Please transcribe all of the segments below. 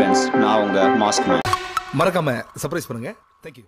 friends நான் உங்கள் mask man மறக்காம சர்ப்ரைஸ் பண்ணுங்க தேங்க்யூ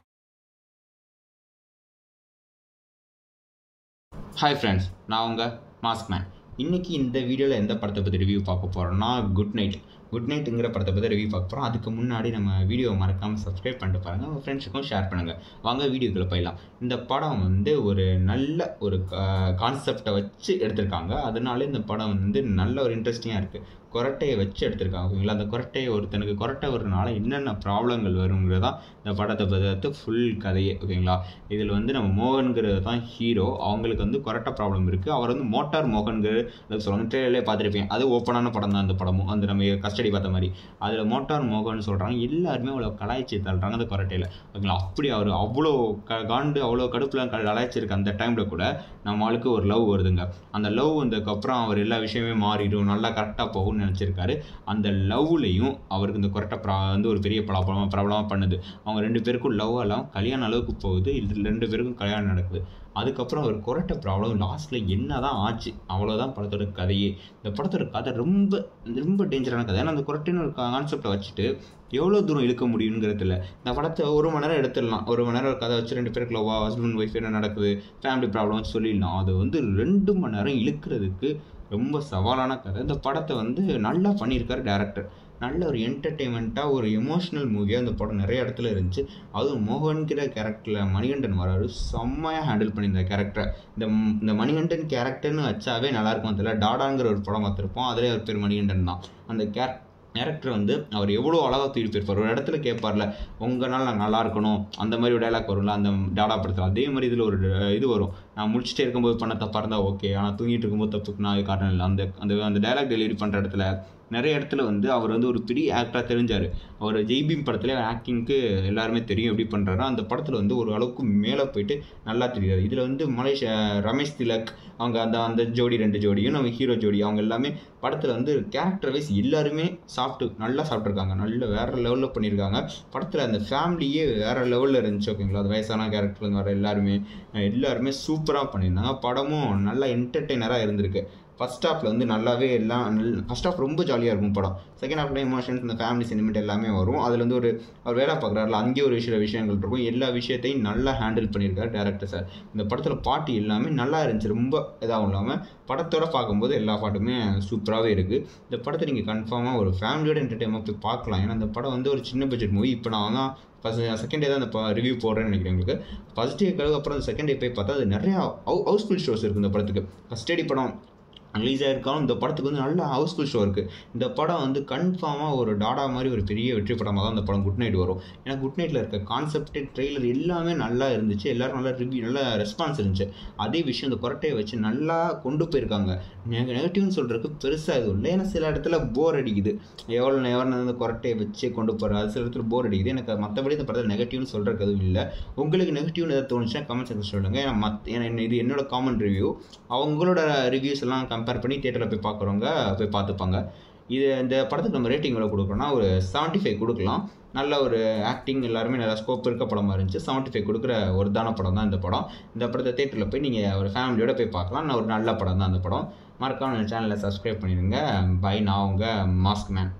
ஹாய் ஃப்ரெண்ட்ஸ் நான் உங்கள் மாஸ்க் மேன் இன்றைக்கி இந்த வீடியோவில் எந்த படத்தை பற்றி ரிவ்யூ பார்க்க போகிறோம்னா குட் நைட் குட் நைட்டுங்கிற படத்தை பற்றி ரிவ்யூ பார்க்க போகிறோம் அதுக்கு முன்னாடி நம்ம வீடியோ மறக்காமல் சப்ஸ்கிரைப் பண்ணிட்டு பாருங்கள் உங்கள் ஃப்ரெண்ட்ஸுக்கும் ஷேர் பண்ணுங்கள் வாங்க வீடியோக்குள்ளே போயிடலாம் இந்த படம் வந்து ஒரு நல்ல ஒரு கான்செப்டை வச்சு எடுத்திருக்காங்க அதனால இந்த படம் வந்து நல்ல ஒரு இன்ட்ரெஸ்டிங்காக இருக்குது கொரட்டையை வச்சு எடுத்திருக்காங்க ஓகேங்களா அந்த கொரட்டையை ஒருத்தனுக்கு கொரட்டை வரனால என்னென்ன ப்ராப்ளங்கள் வருங்கிறதா இந்த படத்தை பார்த்து ஃபுல் கதையே ஓகேங்களா இதில் வந்து நம்ம மோகன்கிறது தான் ஹீரோ அவங்களுக்கு வந்து கொரட்டை ப்ராப்ளம் இருக்குது அவர் வந்து மோட்டார் மோகன்கிறது சொல்லுவாங்க ட்ரெயிலே பார்த்துருப்பீங்க அது ஓப்பனான படம் தான் அந்த படமும் அந்த நம்ம கஸ்டடி பார்த்த மாதிரி அதில் மோட்டார் மோகன் சொல்கிறாங்க எல்லாருமே அவ்வளோ கலாய்ச்சி தள்ளுறாங்க அந்த கொரட்டையில் ஓகேங்களா அப்படி அவர் அவ்வளோ க காண்டு அவ்வளோ கடுப்பில் கலாய்ச்சிருக்க அந்த டைமில் கூட நம்ம ஆளுக்கு ஒரு லவ் வருதுங்க அந்த லவ் வந்ததுக்கப்புறம் அவர் எல்லா விஷயமே மாறிடும் நல்லா கரெக்டாக போகும்னு நினச்சிருக்காரு அந்த லவ்லையும் அவருக்கு இந்த கொரட்டை ப்ரா வந்து ஒரு பெரிய ப்ராப்ளமாக ப்ராப்ளமாக பண்ணுது அவங்க ரெண்டு பேருக்கும் லவ் எல்லாம் கல்யாண அளவுக்கு போகுது இது ரெண்டு பேருக்கும் கல்யாணம் நடக்குது அதுக்கப்புறம் அவர் கொரட்டை ப்ராப்ளம் லாஸ்ட்டில் என்ன தான் ஆச்சு அவ்வளோதான் படத்தோட கதையே இந்த படத்தோட கதை ரொம்ப ரொம்ப டேஞ்சரான கதை ஏன்னா அந்த கொரட்டைன்னு ஒரு கான்செப்டை வச்சுட்டு எவ்வளோ தூரம் இழுக்க முடியுங்கிறதுல இந்த படத்தை ஒரு மணி நேரம் எடுத்துடலாம் ஒரு மணி நேரம் ஒரு கதை வச்சு ரெண்டு பேருக்கு லவ்வா ஹஸ்பண்ட் ஒய்ஃப் என்ன நடக்குது ஃபேமிலி ப்ராப்ளம் வச்சு சொல்லிடலாம் அது வந்து ரெண்டு மணி நேரம் இழுக்கிறதுக்கு ரொம்ப சவாலான கதை இந்த படத்தை வந்து நல்லா பண்ணியிருக்காரு டேரக்டர் நல்ல ஒரு என்டர்டெயின்மெண்ட்டாக ஒரு எமோஷ்னல் மூவியாக இந்த படம் நிறைய இடத்துல இருந்துச்சு அதுவும் மோகன்கிற கேரக்டரில் மணிகண்டன் வராரு செம்மையாக ஹேண்டில் பண்ணியிருந்த கேரக்டரை இந்த இந்த மணிகண்டன் கேரக்டர்னு வச்சாவே நல்லாயிருக்கும் அதில் டாடாங்கிற ஒரு படம் பார்த்துருப்போம் அதிலே ஒரு பேர் மணிகண்டன் தான் அந்த கேரக் டேரக்டர் வந்து அவர் எவ்வளோ அழகாக தூக்கி போயிருப்பார் ஒரு இடத்துல கேட்பார்ல உங்களால் நான் நல்லா இருக்கணும் அந்த மாதிரி ஒரு டைலாக் வரும்ல அந்த டாடா படத்தில் அதே மாதிரி இதில் ஒரு இது வரும் நான் முடிச்சுட்டே இருக்கும்போது பண்ண தப்பாக இருந்தால் ஓகே ஆனால் தூங்கிட்டு இருக்கும்போது தப்புக்கு நான் காரணம் இல்லை அந்த அந்த அந்த டைலாக் டெலிவரி பண்ணுற இடத்துல நிறைய இடத்துல வந்து அவர் வந்து ஒரு பெரிய ஆக்டராக தெரிஞ்சார் அவர் ஜெய்பீம் படத்துல ஆக்டிங்க்கு எல்லாருமே தெரியும் எப்படி பண்ணுறாரு அந்த படத்தில் வந்து ஒரு அளவுக்கு மேலே போயிட்டு நல்லா தெரியாது இதில் வந்து மலேஷ் ரமேஷ் திலக் அவங்க அந்த அந்த ஜோடி ரெண்டு ஜோடியும் நம்ம ஹீரோ ஜோடி அவங்க எல்லாமே படத்தில் வந்து கேரக்டர் வைஸ் எல்லாருமே சாப்பிட்டு நல்லா சாப்பிட்ருக்காங்க நல்ல வேறு லெவலில் பண்ணியிருக்காங்க படத்தில் அந்த ஃபேமிலியே வேறு லெவலில் இருந்துச்சு ஓகேங்களா அது வயசான கேரக்டர்லேருந்து வர எல்லாருமே எல்லாருமே சூப்பராக பண்ணியிருந்தாங்க படமும் நல்லா என்டர்டெய்னராக இருந்திருக்கு ஃபஸ்ட் ஹாஃபில் வந்து நல்லாவே எல்லாம் ஃபஸ்ட் ஹாஃப் ரொம்ப ஜாலியாக இருக்கும் படம் செகண்ட் ஹாஃப்ல எமோஷன்ஸ் இந்த ஃபேமிலி சென்டிமெண்ட் எல்லாமே வரும் அதில் வந்து ஒரு அவர் வேலை பார்க்குறாருல அங்கேயே ஒரு சில விஷயங்கள் இருக்கும் எல்லா விஷயத்தையும் நல்லா ஹேண்டில் பண்ணியிருக்காரு டேரக்டர் சார் இந்த படத்தில் பாட்டு எல்லாமே நல்லா இருந்துச்சு ரொம்ப இதாகவும் இல்லாமல் படத்தோட பார்க்கும்போது எல்லா பாட்டுமே சூப்பராகவே இருக்குது இந்த படத்தை நீங்கள் கன்ஃபார்மாக ஒரு ஃபேமிலியோட என்டர்டைன்மெண்ட் போய் பார்க்கலாம் ஏன்னா இந்த படம் வந்து ஒரு சின்ன பட்ஜெட் மூவி இப்போ நான் தான் ஃபஸ்ட் செகண்ட் டே தான் அந்த ரிவ்யூ போடுறேன்னு நினைக்கிறேன் உங்களுக்கு ஃபஸ்ட் டே கழுவு அப்புறம் செகண்ட் டே போய் பார்த்தா அது நிறையா ஹவுஸ்ஃபுல் ஷோஸ் இருக்குது இந்த படத்துக்கு ஃபஸ்ட் டே படம் ரிலீஸ் ஆகிருக்காலும் இந்த படத்துக்கு வந்து நல்ல ஹவுஸ்ஃபுல் ஷோ இருக்குது இந்த படம் வந்து கன்ஃபார்மாக ஒரு டாடா மாதிரி ஒரு பெரிய வெற்றி படமாக தான் இந்த படம் குட் நைட் வரும் ஏன்னா குட் நைட்டில் இருக்க கான்செப்ட் ட்ரெய்லர் எல்லாமே நல்லா இருந்துச்சு எல்லோரும் நல்லா ரிவ்யூ நல்ல ரெஸ்பான்ஸ் இருந்துச்சு அதே விஷயம் இந்த கொரட்டையை வச்சு நல்லா கொண்டு போயிருக்காங்க நெகட்டிவ்னு சொல்கிறதுக்கு பெருசாக எதுவும் இல்லை ஏன்னா சில இடத்துல போர் அடிக்குது எவ்வளோ எவ்வளோ இந்த கொரட்டையை வச்சு கொண்டு போகிற அது சில இடத்துல போர் அடிக்குது எனக்கு மற்றபடி இந்த படத்தில் நெகட்டிவ்னு சொல்கிறதுக்கு எதுவும் இல்லை உங்களுக்கு நெகட்டிவ்னு எதாவது தோணுச்சுன்னா கமெண்ட் செக்ஷன் சொல்லுங்கள் ஏன்னா மத் ஏன்னா இது என்னோட காமன் ரிவ்யூ அவங்களோட ரிவ்யூஸ் எல்லாம் கம்பேர் பண்ணி தேட்டரில் போய் பார்க்குறவங்க போய் பார்த்துப்பாங்க இது இந்த படத்துக்கு நம்ம ரேட்டிங் எவ்வளோ கொடுக்குறோம்னா ஒரு செவன்ட்டி ஃபைவ் கொடுக்கலாம் நல்ல ஒரு ஆக்டிங் எல்லாருமே நல்லா ஸ்கோப் இருக்க படமாக இருந்துச்சு செவன்ட்டி ஃபைவ் கொடுக்குற ஒரு தான படம் தான் இந்த படம் இந்த படத்தை தேட்டரில் போய் நீங்கள் ஒரு ஃபேமிலியோட போய் பார்க்கலாம் ஒரு நல்ல படம் தான் அந்த படம் மறக்காம சேனலை சப்ஸ்கிரைப் பண்ணிடுங்க பை நான் உங்கள் மாஸ்க் மேன்